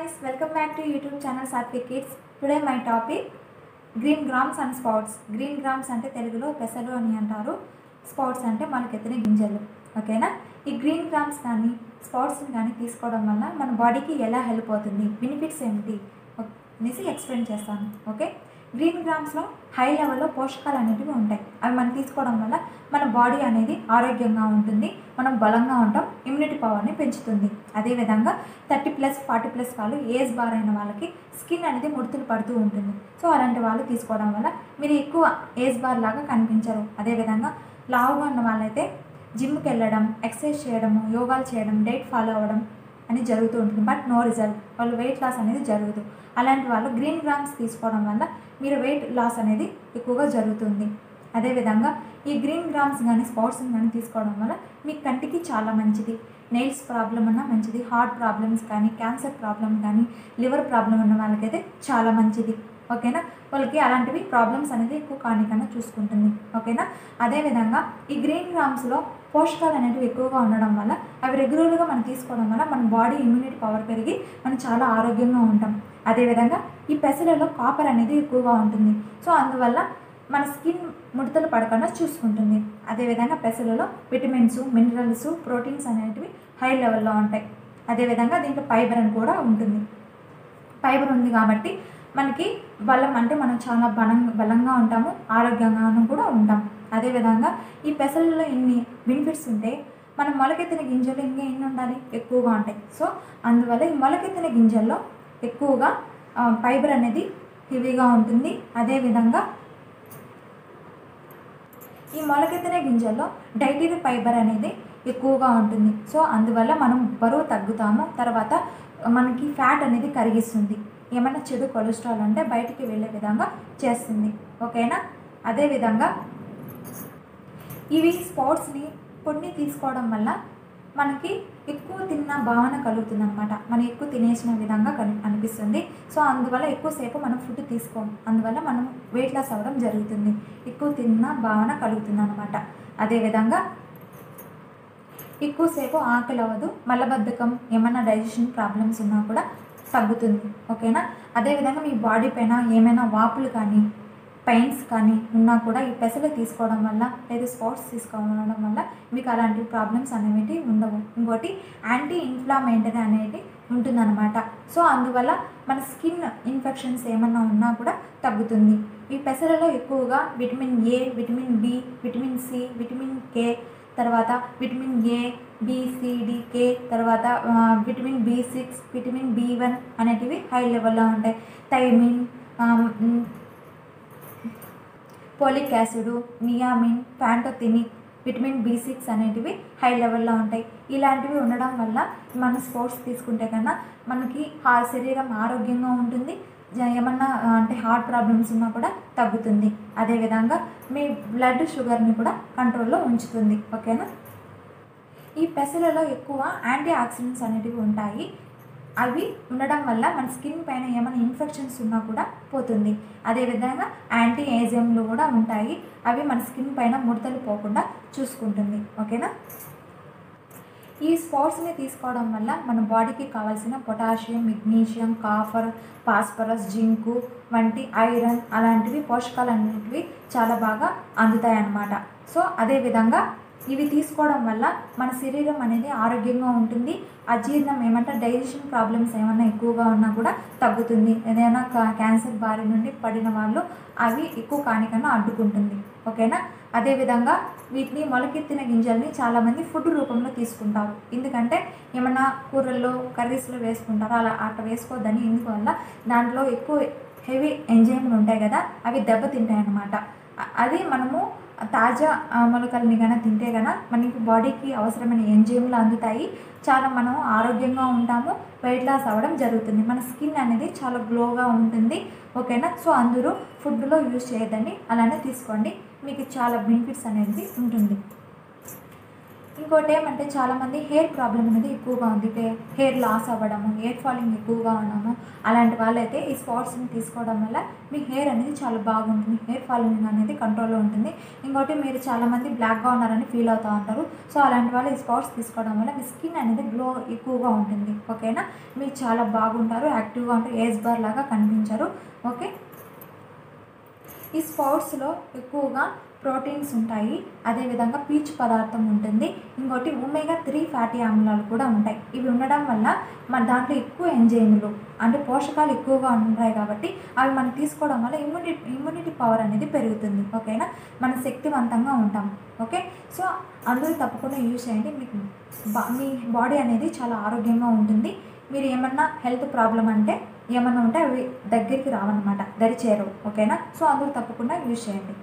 guys, welcome back to YouTube channel Satvik Kids. Today my topic green grams and spots green grams అంటే తెలుగులో పెసలు అని అంటారు spots అంటే మనకెత్తిన గింజలు ఓకేనా ఈ గ్రీన్ గ్రామ్స్ కానీ స్పాట్స్ని కానీ తీసుకోవడం వల్ల మన బాడీకి ఎలా హెల్ప్ అవుతుంది బెనిఫిట్స్ ఏమిటి అనేసి ఎక్స్ప్లెయిన్ చేస్తాను ఓకే గ్రీన్ గ్రామ్స్లో హై లెవెల్లో పోషకాలు అనేటివి ఉంటాయి అవి మనం తీసుకోవడం వల్ల మన బాడీ అనేది ఆరోగ్యంగా ఉంటుంది మనం బలంగా ఉంటాం ఇమ్యూనిటీ పవర్ని పెంచుతుంది అదేవిధంగా థర్టీ ప్లస్ ఫార్టీ ప్లస్ వాళ్ళు ఏజ్ బార్ అయిన వాళ్ళకి స్కిన్ అనేది ముడతలు పడుతూ ఉంటుంది సో అలాంటి వాళ్ళు తీసుకోవడం వల్ల మీరు ఎక్కువ ఏజ్ బార్ లాగా కనిపించరు అదేవిధంగా లావుగా ఉన్న వాళ్ళైతే జిమ్కి వెళ్ళడం ఎక్సర్సైజ్ చేయడము యోగాలు చేయడం డైట్ ఫాలో అవ్వడం అని జరుగుతూ ఉంటుంది బట్ నో రిజల్ట్ వాళ్ళు వెయిట్ లాస్ అనేది జరగదు అలాంటి వాళ్ళు గ్రీన్ గ్రామ్స్ తీసుకోవడం వల్ల మీరు వెయిట్ లాస్ అనేది ఎక్కువగా జరుగుతుంది అదేవిధంగా ఈ గ్రీన్ గ్రామ్స్ కానీ స్పాట్స్ని కానీ తీసుకోవడం వల్ల మీ కంటికి చాలా మంచిది నెయిల్స్ ప్రాబ్లం ఉన్నా మంచిది హార్ట్ ప్రాబ్లమ్స్ కానీ క్యాన్సర్ ప్రాబ్లం కానీ లివర్ ప్రాబ్లం ఉన్న వాళ్ళకైతే చాలా మంచిది ఓకేనా వాళ్ళకి అలాంటివి ప్రాబ్లమ్స్ అనేది ఎక్కువ కానికన్నా చూసుకుంటుంది ఓకేనా అదేవిధంగా ఈ గ్రీన్ గ్రామ్స్లో పోషకాలు అనేటివి ఎక్కువగా ఉండడం వల్ల అవి రెగ్యులర్గా మనం తీసుకోవడం వల్ల మన బాడీ ఇమ్యూనిటీ పవర్ పెరిగి మనం చాలా ఆరోగ్యంగా ఉంటాం అదేవిధంగా ఈ పెసలలో కాపర్ అనేది ఎక్కువగా ఉంటుంది సో అందువల్ల మన స్కిన్ ముడతలు పడకుండా చూసుకుంటుంది అదేవిధంగా పెసలలో విటమిన్స్ మినరల్స్ ప్రోటీన్స్ అనేటివి హై లెవెల్లో ఉంటాయి అదేవిధంగా దీంట్లో ఫైబర్ అని కూడా ఉంటుంది ఫైబర్ ఉంది కాబట్టి మనకి బలం అంటే మనం చాలా బలం బలంగా ఉంటాము ఆరోగ్యంగాను కూడా ఉంటాం అదేవిధంగా ఈ పెసలలో ఇన్ని బెనిఫిట్స్ ఉంటే మనం మొలకెత్తిన గింజలు ఇంకా ఎన్ని ఉండాలి ఎక్కువగా ఉంటాయి సో అందువల్ల ఈ మొలకెత్తిన గింజల్లో ఎక్కువగా ఫైబర్ అనేది హెవీగా ఉంటుంది అదేవిధంగా ఈ మొలకెత్తిన గింజల్లో డైటరీ ఫైబర్ అనేది ఎక్కువగా ఉంటుంది సో అందువల్ల మనం బరువు తగ్గుతాము తర్వాత మనకి ఫ్యాట్ అనేది కరిగిస్తుంది ఏమైనా చెడు కొలెస్ట్రాల్ అంటే బయటికి వెళ్ళే విధంగా చేస్తుంది ఓకేనా అదేవిధంగా ఇవి స్పోర్ట్స్ని కొన్ని తీసుకోవడం వల్ల మనకి ఎక్కువ తిన్న భావన కలుగుతుంది అనమాట మనం ఎక్కువ తినేసిన విధంగా కని అనిపిస్తుంది సో అందువల్ల ఎక్కువసేపు మనం ఫుడ్ తీసుకోం అందువల్ల మనం వెయిట్ లాస్ అవ్వడం జరుగుతుంది ఎక్కువ తిన్న భావన కలుగుతుంది అనమాట అదేవిధంగా ఎక్కువసేపు ఆకలి అవ్వదు మలబద్ధకం ఏమైనా డైజెషన్ ప్రాబ్లమ్స్ ఉన్నా కూడా తగ్గుతుంది ఓకేనా అదేవిధంగా మీ బాడీ పైన ఏమైనా వాపులు కానీ పెయిన్స్ కానీ ఉన్నా కూడా ఈ పెసలు తీసుకోవడం వల్ల లేదా స్పాట్స్ తీసుకోవడం వల్ల మీకు అలాంటి ప్రాబ్లమ్స్ అనేవి ఉండవు ఇంకోటి యాంటీ ఇన్ఫ్లామేటరీ అనేది ఉంటుందన్నమాట సో అందువల్ల మన స్కిన్ ఇన్ఫెక్షన్స్ ఏమన్నా ఉన్నా కూడా తగ్గుతుంది ఈ పెసలలో ఎక్కువగా vitamin A vitamin B vitamin C vitamin K తర్వాత విటమిన్ ఏ బిసిడి కే తర్వాత vitamin B six vitamin B one అనేటివి హై లెవెల్లో ఉంటాయి థైమిన్ పోలిక్ యాసిడ్ నియామిన్ ఫ్యాంటోథినిక్ విటమిన్ బి సిక్స్ అనేటివి హై లెవెల్లో ఉంటాయి ఇలాంటివి ఉండడం వల్ల మన స్పోర్ట్స్ తీసుకుంటే కన్నా మనకి ఆ శరీరం ఆరోగ్యంగా ఉంటుంది ఏమన్నా అంటే హార్ట్ ప్రాబ్లమ్స్ ఉన్నా కూడా తగ్గుతుంది అదేవిధంగా మీ బ్లడ్ షుగర్ని కూడా కంట్రోల్లో ఉంచుతుంది ఓకేనా ఈ పెసలలో ఎక్కువ యాంటీ ఆక్సిడెంట్స్ అనేటివి ఉంటాయి అవి ఉండడం వల్ల మన స్కిన్ పైన ఏమైనా ఇన్ఫెక్షన్స్ ఉన్నా కూడా పోతుంది అదేవిధంగా యాంటీ ఏజియంలు కూడా ఉంటాయి అవి మన స్కిన్ పైన ముడతలు పోకుండా చూసుకుంటుంది ఓకేనా ఈ స్పోర్ట్స్ని తీసుకోవడం వల్ల మన బాడీకి కావాల్సిన potassium magnesium copper phosphorus zinc వంటి ఐరన్ అలాంటివి పోషకాలు అనేటివి చాలా బాగా అందుతాయి అన్నమాట సో అదేవిధంగా ఇవి తీసుకోవడం వల్ల మన శరీరం అనేది ఆరోగ్యంగా ఉంటుంది అజీర్ణం ఏమంటే డైజెషన్ ప్రాబ్లమ్స్ ఏమన్నా ఎక్కువగా ఉన్నా కూడా తగ్గుతుంది ఏదైనా క్యాన్సర్ బారి నుండి పడిన వాళ్ళు అవి ఎక్కువ కానికన్నా అడ్డుకుంటుంది ఓకేనా అదేవిధంగా వీటిని మొలకెత్తిన గింజల్ని చాలామంది ఫుడ్ రూపంలో తీసుకుంటారు ఎందుకంటే ఏమన్నా కూరల్లో కర్రీస్లో వేసుకుంటారు అలా అట్లా వేసుకోవద్దని ఎందువల్ల దాంట్లో ఎక్కువ హెవీ ఎంజైమ్లు ఉంటాయి కదా అవి దెబ్బతింటాయి అన్నమాట అది మనము తాజా మొలకల్ని కనుక తింటే కనుక మనకి బాడీకి అవసరమైన ఎంజైమ్లు అందుతాయి చాలా మనం ఆరోగ్యంగా ఉంటాము వెయిట్ లాస్ అవ్వడం జరుగుతుంది మన స్కిన్ అనేది చాలా గ్లోగా ఉంటుంది ఓకేనా సో అందరూ ఫుడ్లో యూజ్ చేయొద్దండి అలానే తీసుకోండి మీకు చాలా బెనిఫిట్స్ అనేది ఉంటుంది ఇంకోటి ఏమంటే చాలామంది హెయిర్ ప్రాబ్లం అనేది ఎక్కువగా ఉంది హే- హెయిర్ లాస్ అవ్వడము హెయిర్ ఫాలింగ్ ఎక్కువగా ఉండడము అలాంటి వాళ్ళైతే ఈ స్పాట్స్ని తీసుకోవడం వల్ల మీ హెయిర్ అనేది చాలా బాగుంటుంది హెయిర్ ఫాలింగ్ అనేది కంట్రోల్లో ఉంటుంది ఇంకోటి మీరు చాలామంది బ్లాక్గా ఉన్నారని ఫీల్ అవుతూ ఉంటారు సో అలాంటి వాళ్ళు ఈ స్పాట్స్ తీసుకోవడం వల్ల మీ స్కిన్ అనేది గ్లో ఎక్కువగా ఉంటుంది ఓకేనా మీరు చాలా బాగుంటారు యాక్టివ్గా ఉంటారు ఏజ్ బార్ లాగా కనిపించరు ఓకే ఈ స్పౌట్స్లో ఎక్కువగా ప్రోటీన్స్ ఉంటాయి అదేవిధంగా పీచు పదార్థం ఉంటుంది ఇంకోటి ఒమేగా త్రీ ఫ్యాటీ ఆమ్లాలు కూడా ఉంటాయి ఇవి ఉండడం వల్ల మన దాంట్లో ఎక్కువ ఎంజైములు అంటే పోషకాలు ఎక్కువగా ఉంటాయి కాబట్టి అవి మనం తీసుకోవడం వల్ల ఇమ్యూనిటీ ఇమ్యూనిటీ పవర్ అనేది పెరుగుతుంది ఓకేనా మన శక్తివంతంగా ఉంటాం ఓకే సో అందరూ తప్పకుండా యూజ్ చేయండి మీకు బా మీ బాడీ అనేది చాలా ఆరోగ్యంగా ఉంటుంది మీరు ఏమన్నా హెల్త్ ప్రాబ్లం అంటే ఏమన్నా ఉంటే అవి దగ్గరికి రావన్నమాట దరి చేరవు ఓకేనా సో అందరూ తప్పకుండా యూజ్ చేయండి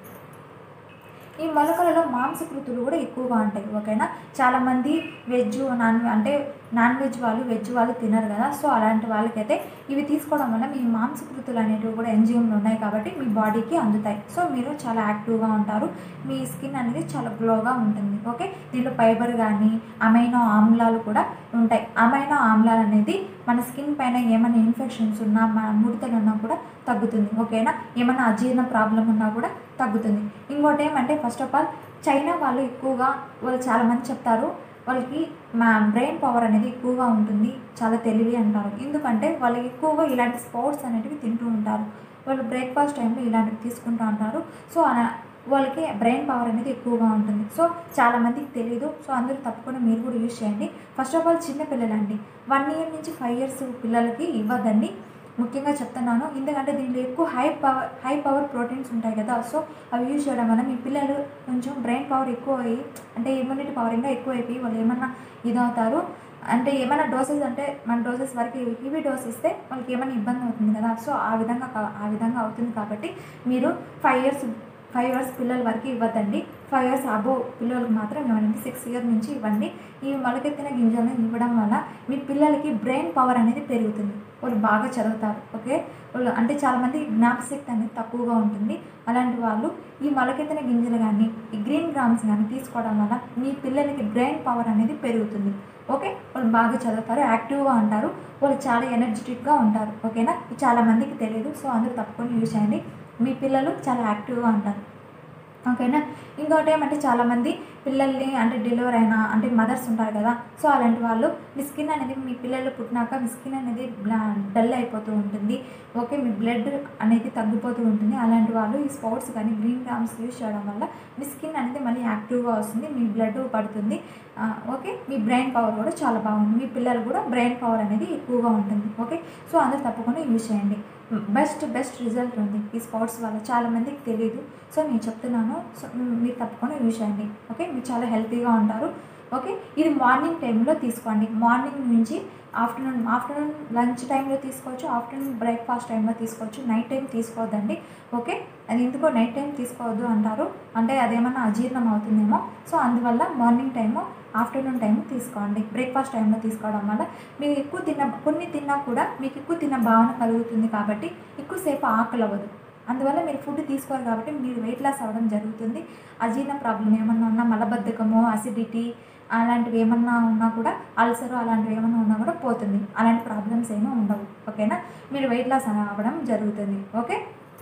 ఈ మొలకలలో మాంసకృతులు కూడా ఎక్కువగా ఉంటాయి ఓకేనా చాలామంది వెజ్ నాన్ అంటే నాన్ వెజ్ వాళ్ళు వెజ్ వాళ్ళు తినరు కదా సో అలాంటి వాళ్ళకైతే ఇవి తీసుకోవడం వల్ల మీ మాంసకృతులు అనేటివి కూడా ఎంజిఎంలు ఉన్నాయి కాబట్టి మీ బాడీకి అందుతాయి సో మీరు చాలా యాక్టివ్గా ఉంటారు మీ స్కిన్ అనేది చాలా గ్లోగా ఉంటుంది ఓకే దీంట్లో ఫైబర్ కానీ అమైనో ఆమ్లాలు కూడా ఉంటాయి అమైనో ఆమ్లాలు అనేది మన స్కిన్ పైన ఏమైనా ఇన్ఫెక్షన్స్ ఉన్నా మన ముడతలు ఉన్నా కూడా తగ్గుతుంది ఓకేనా ఏమైనా అజీర్ణ ప్రాబ్లం ఉన్నా కూడా తగ్గుతుంది ఇంకోటి ఏమంటే ఫస్ట్ ఆఫ్ ఆల్ చైనా వాళ్ళు ఎక్కువగా వాళ్ళు చాలామంది చెప్తారు వాళ్ళకి మా బ్రెయిన్ పవర్ అనేది ఎక్కువగా ఉంటుంది చాలా తెలివి అంటారు ఎందుకంటే వాళ్ళు ఎక్కువగా ఇలాంటి స్పోర్ట్స్ అనేటివి తింటూ ఉంటారు వాళ్ళు బ్రేక్ఫాస్ట్ టైంలో ఇలాంటివి తీసుకుంటూ ఉంటారు సో అలా- వాళ్ళకి బ్రెయిన్ పవర్ అనేది ఎక్కువగా ఉంటుంది సో చాలా మందికి తెలియదు సో అందరూ తప్పకుండా మీరు కూడా యూజ్ చేయండి ఫస్ట్ ఆఫ్ ఆల్ చిన్న పిల్లలండి వన్ ఇయర్ నుంచి ఫైవ్ ఇయర్స్ పిల్లలకి ఇవ్వద్దండి ముఖ్యంగా చెప్తున్నాను ఎందుకంటే దీంట్లో ఎక్కువ high power high power proteins ఉంటాయి కదా సో అవి యూజ్ చేయడం వల్ల మీ పిల్లలు కొంచెం బ్రెయిన్ పవర్ ఎక్కువ అయ్యి అంటే ఇమ్యూనిటీ పవర్ ఇంకా ఎక్కువ అయిపోయి వాళ్ళు ఏమన్నా ఇదవుతారు అంటే ఏమైనా డోసెస్ అంటే మన డోసెస్ వరకు హెవీ డోస్ ఇస్తే వాళ్ళకి ఏమైనా ఇబ్బంది అవుతుంది కదా సో ఆ విధంగా కా- ఆ విధంగా అవుతుంది కాబట్టి మీరు ఫైవ్ ఇయర్స్ ఫైవ్ ఇయర్స్ పిల్లల వరకు ఇవ్వద్దండి ఫైవ్ ఇయర్స్ అబో పిల్లలకు మాత్రం ఇవ్వండి సిక్స్ ఇయర్ నుంచి ఇవ్వండి ఈ మొలకెత్తిన గింజలను ఇవ్వడం వల్ల మీ పిల్లలకి బ్రెయిన్ పవర్ అనేది పెరుగుతుంది వాళ్ళు బాగా చదువుతారు ఓకే వాళ్ళు అంటే చాలామంది జ్ఞాపశక్తి అనేది తక్కువగా ఉంటుంది అలాంటి వాళ్ళు ఈ మొలకెత్తిన గింజలు కానీ ఈ గ్రీన్ గ్రామ్స్ కానీ తీసుకోవడం వల్ల మీ పిల్లలకి బ్రెయిన్ పవర్ అనేది పెరుగుతుంది ఓకే వాళ్ళు బాగా చదువుతారు యాక్టివ్గా ఉంటారు వాళ్ళు చాలా ఎనర్జెటిక్గా ఉంటారు ఓకేనా ఇది చాలా మందికి తెలియదు సో అందరూ తప్పకుండా యూజ్ చేయండి మీ పిల్లలు చాలా యాక్టివ్గా ఉంటారు ఓకేనా ఇంకోటి ఏమంటే చాలామంది పిల్లల్ని అంటే డెలివర్ అయిన అంటే మదర్స్ ఉంటారు కదా సో అలాంటి వాళ్ళు మీ స్కిన్ అనేది మీ పిల్లలు పుట్టినాక మీ స్కిన్ అనేది డల్ అయిపోతూ ఉంటుంది ఓకే మీ బ్లడ్ అనేది తగ్గిపోతూ ఉంటుంది అలాంటి వాళ్ళు ఈ స్పోర్ట్స్ కానీ గ్రీన్ గ్రామ్స్ యూజ్ చేయడం వల్ల మీ స్కిన్ అనేది మళ్ళీ యాక్టివ్గా వస్తుంది మీ బ్లడ్ పడుతుంది ఆ, ఓకే మీ బ్రెయిన్ పవర్ కూడా చాలా బాగుంది మీ పిల్లలు కూడా బ్రెయిన్ పవర్ అనేది ఎక్కువగా ఉంటుంది ఓకే సో అందరూ తప్పకుండా యూజ్ చేయండి బెస్ట్ బెస్ట్ రిజల్ట్ ఉంది ఈ స్పోర్ట్స్ వల్ల చాలా మందికి తెలియదు సో నేను చెప్తున్నాను సో మీరు తప్పకుండా యూజ్ చేయండి ఓకే మీరు చాలా హెల్తీగా ఉంటారు ఓకే ఇది మార్నింగ్ టైంలో తీసుకోండి మార్నింగ్ నుంచి ఆఫ్టర్నూన్ ఆఫ్టర్నూన్ లంచ్ టైంలో తీసుకోవచ్చు ఆఫ్టర్నూన్ బ్రేక్ఫాస్ట్ టైంలో తీసుకోవచ్చు నైట్ టైం తీసుకోవద్దండి ఓకే అది ఎందుకో నైట్ టైం తీసుకోవద్దు అంటారు అంటే అదేమన్నా అజీర్ణం అవుతుందేమో సో అందువల్ల మార్నింగ్ టైము ఆఫ్టర్నూన్ టైం తీసుకోండి బ్రేక్ఫాస్ట్ టైంలో తీసుకోవడం వల్ల మీరు ఎక్కువ తిన్న కొన్ని తిన్నా కూడా మీకు ఎక్కువ తిన్న భావన కలుగుతుంది కాబట్టి ఎక్కువసేపు ఆకలి అవ్వదు అందువల్ల మీరు ఫుడ్ తీసుకోరు కాబట్టి మీరు వెయిట్ లాస్ అవ్వడం జరుగుతుంది అజీర్ణ ప్రాబ్లం ఏమన్నా ఉన్నా మలబద్ధకము అసిడిటీ అలాంటివి ఏమన్నా ఉన్నా కూడా అల్సర్ అలాంటివి ఏమన్నా ఉన్నా కూడా పోతుంది అలాంటి ప్రాబ్లమ్స్ ఏమీ ఉండవు ఓకేనా మీరు వెయిట్ లాస్ అవ్వడం జరుగుతుంది ఓకే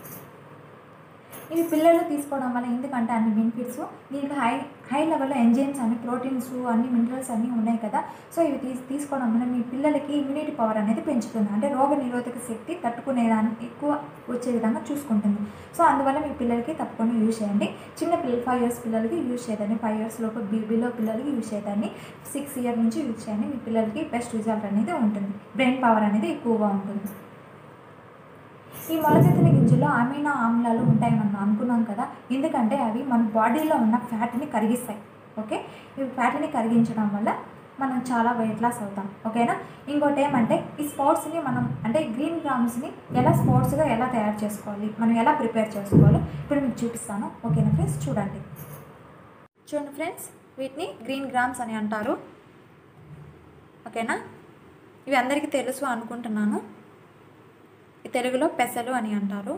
ఇవి పిల్లలు తీసుకోవడం వల్ల ఎందుకంటే అన్ని బెనిఫిట్స్ దీంట్లో హై హై లెవెల్లో ఎంజైమ్స్ అన్ని ప్రోటీన్స్ అన్ని మినరల్స్ అన్నీ ఉన్నాయి కదా సో ఇవి తీసి తీసుకోవడం వల్ల మీ పిల్లలకి ఇమ్యూనిటీ పవర్ అనేది పెంచుతుంది అంటే రోగ నిరోధక శక్తి తట్టుకునేదానికి ఎక్కువ వచ్చే విధంగా చూసుకుంటుంది సో అందువల్ల మీ పిల్లలకి తప్పకుండా యూజ్ చేయండి చిన్న పిల్లలు ఫైవ్ ఇయర్స్ పిల్లలకి యూజ్ చేయదండి ఫైవ్ ఇయర్స్ లోపు బీబీలో పిల్లలకి యూజ్ చేయదాన్ని సిక్స్ ఇయర్ నుంచి యూజ్ చేయండి మీ పిల్లలకి బెస్ట్ రిజల్ట్ అనేది ఉంటుంది బ్రెయిన్ పవర్ అనేది ఎక్కువగా ఉంటుంది ఈ మొలకెత్తిన గింజల్లో అమైనో ఆమ్లాలు ఉంటాయి మనం అనుకున్నాం కదా ఎందుకంటే అవి మన బాడీలో ఉన్న ఫ్యాట్ని కరిగిస్తాయి ఓకే ఇవి ఫ్యాట్ని కరిగించడం వల్ల మనం చాలా వెయిట్ లాస్ అవుతాం ఓకేనా ఇంకోటి ఏమంటే ఈ స్పోర్ట్స్ని మనం అంటే గ్రీన్ గ్రామ్స్ని ఎలా స్పోర్ట్స్గా ఎలా తయారు చేసుకోవాలి మనం ఎలా ప్రిపేర్ చేసుకోవాలో ఇప్పుడు మీకు చూపిస్తాను ఓకేనా ఫ్రెండ్స్ చూడండి చూడండి ఫ్రెండ్స్ వీటిని గ్రీన్ గ్రామ్స్ అని అంటారు ఓకేనా ఇవి అందరికీ తెలుసు అనుకుంటున్నాను ఈ తెలుగులో పెసలు అని అంటారు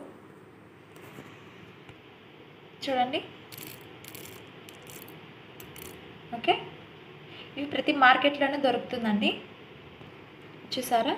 చూడండి ఓకే ఇవి ప్రతి మార్కెట్లోనే దొరుకుతుందండి చూసారా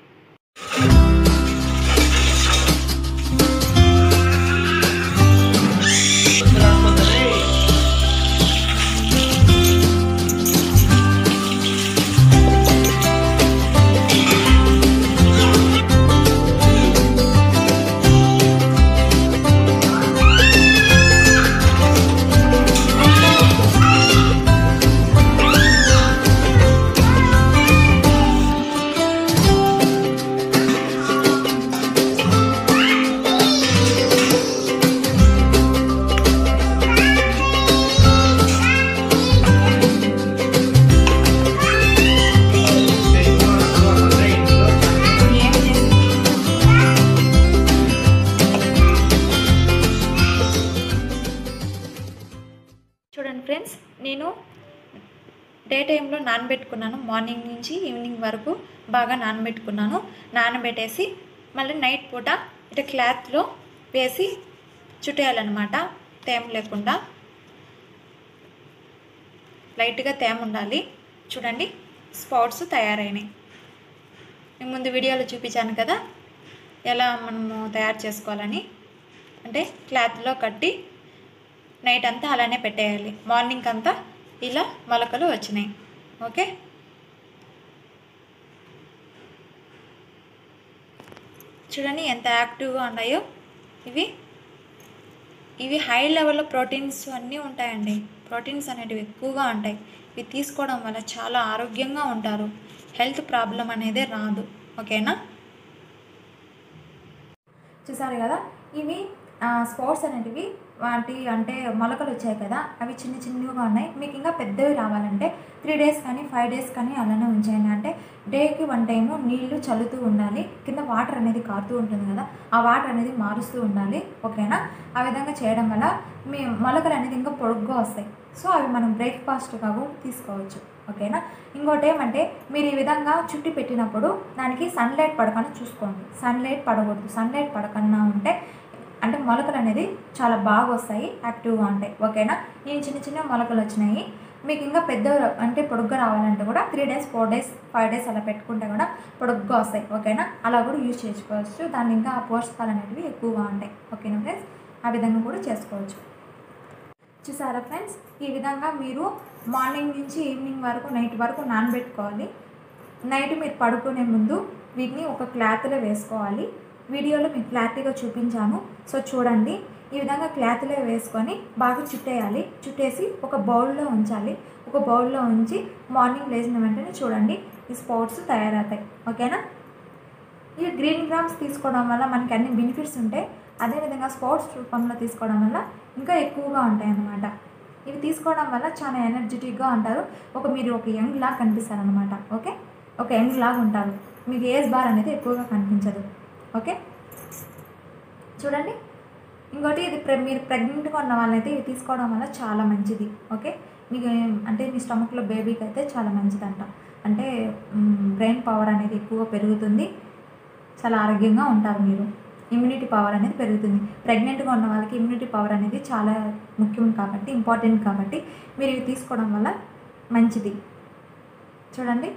ఏం చేసి చూడండి ఫ్రెండ్స్ నేను డే టైంలో నానబెట్టుకున్నాను మార్నింగ్ నుంచి ఈవినింగ్ వరకు బాగా నానబెట్టుకున్నాను నానబెట్టేసి మళ్ళీ నైట్ పూట ఇట్లా క్లాత్లో వేసి చుట్టేయాలన్నమాట తేమ లేకుండా లైట్గా తేమ ఉండాలి చూడండి స్పాట్స్ తయారైనాయి నేను ముందు వీడియోలో చూపించాను కదా ఎలా మనము తయారు చేసుకోవాలని అంటే క్లాత్లో కట్టి నైట్ అంతా అలానే పెట్టేయాలి మార్నింగ్ అంతా ఇలా మొలకలు వచ్చినాయి ఓకే చూడండి ఎంత యాక్టివ్గా ఉన్నాయో ఇవి ఇవి హై లెవెల్లో ప్రోటీన్స్ అన్నీ ఉంటాయండి ప్రోటీన్స్ అనేటివి ఎక్కువగా ఉంటాయి ఇవి తీసుకోవడం వల్ల చాలా ఆరోగ్యంగా ఉంటారు హెల్త్ ప్రాబ్లం అనేది రాదు ఓకేనా చూసారు కదా ఇవి స్పోర్ట్స్ అనేటివి వాటి అంటే మొలకలు వచ్చాయి కదా అవి చిన్న చిన్నగా ఉన్నాయి మీకు ఇంకా పెద్దవి రావాలంటే త్రీ డేస్ కానీ ఫైవ్ డేస్ కానీ అలానే ఉంచేయండి అంటే డేకి వన్ టైము నీళ్లు చల్లుతూ ఉండాలి కింద వాటర్ అనేది కారుతూ ఉంటుంది కదా ఆ వాటర్ అనేది మారుస్తూ ఉండాలి ఓకేనా ఆ విధంగా చేయడం వల్ల మీ మొలకలు అనేది ఇంకా పొడుగ్గా వస్తాయి సో అవి మనం బ్రేక్ఫాస్ట్గా కూడా తీసుకోవచ్చు ఓకేనా ఇంకోటి ఏమంటే మీరు ఈ విధంగా చుట్టి పెట్టినప్పుడు దానికి సన్లైట్ పడకుండా చూసుకోండి సన్లైట్ పడకూడదు సన్లైట్ పడకుండా ఉంటే అంటే మొలకలు అనేది చాలా బాగా వస్తాయి యాక్టివ్గా ఉంటాయి ఓకేనా నేను చిన్న చిన్న మొలకలు వచ్చినాయి మీకు ఇంకా పెద్ద అంటే పొడుగ్గా రావాలంటే కూడా three days four days five days అలా పెట్టుకుంటే కూడా పొడుగ్గా వస్తాయి ఓకేనా అలా కూడా యూజ్ చేసుకోవచ్చు దాన్ని ఇంకా ఆ పోషకాలు అనేటివి ఎక్కువగా ఉంటాయి ఓకేనా ఫ్రెండ్స్ ఆ విధంగా కూడా చేసుకోవచ్చు చూసారా ఫ్రెండ్స్ ఈ విధంగా మీరు మార్నింగ్ నుంచి ఈవినింగ్ వరకు నైట్ వరకు నానబెట్టుకోవాలి నైట్ మీరు పడుకునే ముందు వీటిని ఒక క్లాత్లో వేసుకోవాలి వీడియోలో మీకు క్లారిటీగా చూపించాను సో చూడండి ఈ విధంగా క్లాత్లో వేసుకొని బాగా చుట్టేయాలి చుట్టేసి ఒక బౌల్లో ఉంచాలి ఒక బౌల్లో ఉంచి మార్నింగ్ లేచిన వెంటనే చూడండి ఈ స్పాట్స్ తయారవుతాయి ఓకేనా ఈ గ్రీన్ గ్రామ్స్ తీసుకోవడం వల్ల మనకి అన్ని బెనిఫిట్స్ ఉంటాయి అదేవిధంగా స్పోర్ట్స్ రూపంలో తీసుకోవడం వల్ల ఇంకా ఎక్కువగా ఉంటాయి అన్నమాట ఇవి తీసుకోవడం వల్ల చాలా ఎనర్జెటిక్గా ఉంటారు ఒక మీరు ఒక యంగ్ లాగా కనిపిస్తారు అనమాట ఓకే ఒక యంగ్ లాగా ఉంటారు మీకు ఏజ్ బార్ అనేది ఎక్కువగా కనిపించదు ఓకే చూడండి ఇంకోటి ఇది ప్రె మీరు ప్రెగ్నెంట్గా ఉన్న వాళ్ళైతే ఇవి తీసుకోవడం వల్ల చాలా మంచిది ఓకే మీకు ఏం- అంటే మీ స్టమక్లో బేబీకి అయితే చాలా మంచిదంట అంటే బ్రెయిన్ పవర్ అనేది ఎక్కువగా పెరుగుతుంది చాలా ఆరోగ్యంగా ఉంటారు మీరు ఇమ్యూనిటీ పవర్ అనేది పెరుగుతుంది ప్రెగ్నెంట్గా ఉన్న వాళ్ళకి ఇమ్యూనిటీ పవర్ అనేది చాలా ముఖ్యం కాబట్టి ఇంపార్టెంట్ కాబట్టి మీరు ఇవి తీసుకోవడం వల్ల మంచిది చూడండి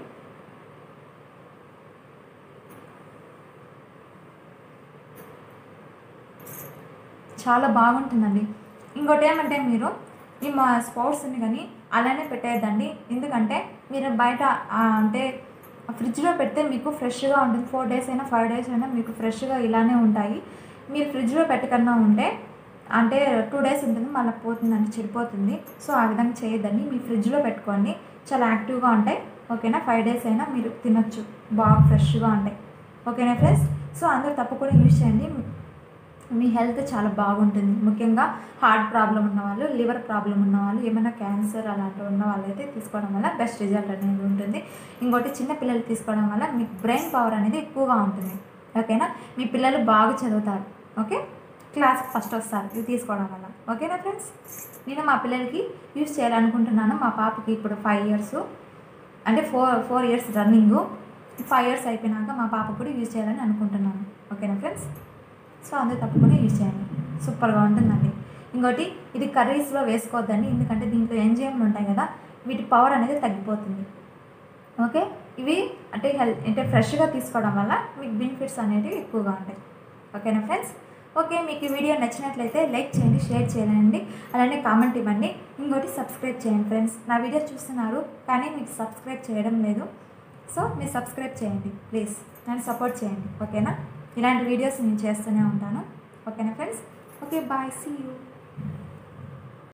చాలా బాగుంటుందండి ఇంకోటి ఏమంటే మీరు ఈ మా స్పోర్ట్స్ని కానీ అలానే పెట్టేద్దండి ఎందుకంటే మీరు బయట ఆ, అంటే ఫ్రిడ్జ్లో పెడితే మీకు ఫ్రెష్గా ఉంటుంది ఫోర్ డేస్ అయినా ఫైవ్ డేస్ అయినా మీకు ఫ్రెష్గా ఇలానే ఉంటాయి మీరు ఫ్రిడ్జ్లో పెట్టకన్నా ఉంటే అంటే టూ డేస్ ఉంటుంది మళ్ళీ పోతుందంటే చెడిపోతుంది సో ఆ విధంగా చేయొద్దండి మీ ఫ్రిడ్జ్లో పెట్టుకోండి చాలా యాక్టివ్గా ఉంటాయి ఓకేనా ఫైవ్ డేస్ అయినా మీరు తినొచ్చు బాగా ఫ్రెష్గా ఉంటాయి ఓకేనా ఫ్రెండ్స్ సో అందరూ తప్పకుండా యూజ్ చేయండి మీ హెల్త్ చాలా బాగుంటుంది ముఖ్యంగా హార్ట్ ప్రాబ్లం ఉన్న వాళ్ళు లివర్ ప్రాబ్లం ఉన్న వాళ్ళు ఏమైనా క్యాన్సర్ అలాంటివి ఉన్న వాళ్ళైతే తీసుకోవడం వల్ల బెస్ట్ రిజల్ట్ అనేది ఉంటుంది ఇంకోటి చిన్న పిల్లలు తీసుకోవడం వల్ల మీకు బ్రెయిన్ పవర్ అనేది ఎక్కువగా ఉంటుంది ఓకేనా మీ పిల్లలు బాగా చదువుతారు ఓకే క్లాస్ ఫస్ట్ వస్తారు ఇది తీసుకోవడం వల్ల ఓకేనా ఫ్రెండ్స్ నేను మా పిల్లలకి యూజ్ చేయాలనుకుంటున్నాను మా పాపకి ఇప్పుడు ఫైవ్ ఇయర్స్ అంటే four four years running five years అయిపోయినాక మా పాపకు కూడా యూజ్ చేయాలని అనుకుంటున్నాను ఓకేనా ఫ్రెండ్స్ సో అందరూ తప్పకుండా యూజ్ చేయండి సూపర్గా ఉంటుందండి ఇంకోటి ఇది కర్రీస్లో వేసుకోవద్దండి ఎందుకంటే దీంట్లో ఎంజైమ్లు ఉంటాయి కదా వీటి పవర్ అనేది తగ్గిపోతుంది ఓకే ఇవి అంటే హెల్త్ అంటే ఫ్రెష్గా తీసుకోవడం వల్ల మీకు బెనిఫిట్స్ అనేవి ఎక్కువగా ఉంటాయి ఓకేనా ఫ్రెండ్స్ ఓకే మీకు ఈ వీడియో నచ్చినట్లయితే లైక్ చేయండి షేర్ చేయండి అలానే కామెంట్ ఇవ్వండి ఇంకోటి సబ్స్క్రైబ్ చేయండి ఫ్రెండ్స్ నా వీడియో చూస్తున్నారు కానీ మీకు సబ్స్క్రైబ్ చేయడం లేదు సో మీరు సబ్స్క్రైబ్ చేయండి ప్లీజ్ నన్ను సపోర్ట్ చేయండి ఓకేనా ఇలాంటి వీడియోస్ నేను చేస్తూనే ఉంటాను ఓకేనా friends okay bye see you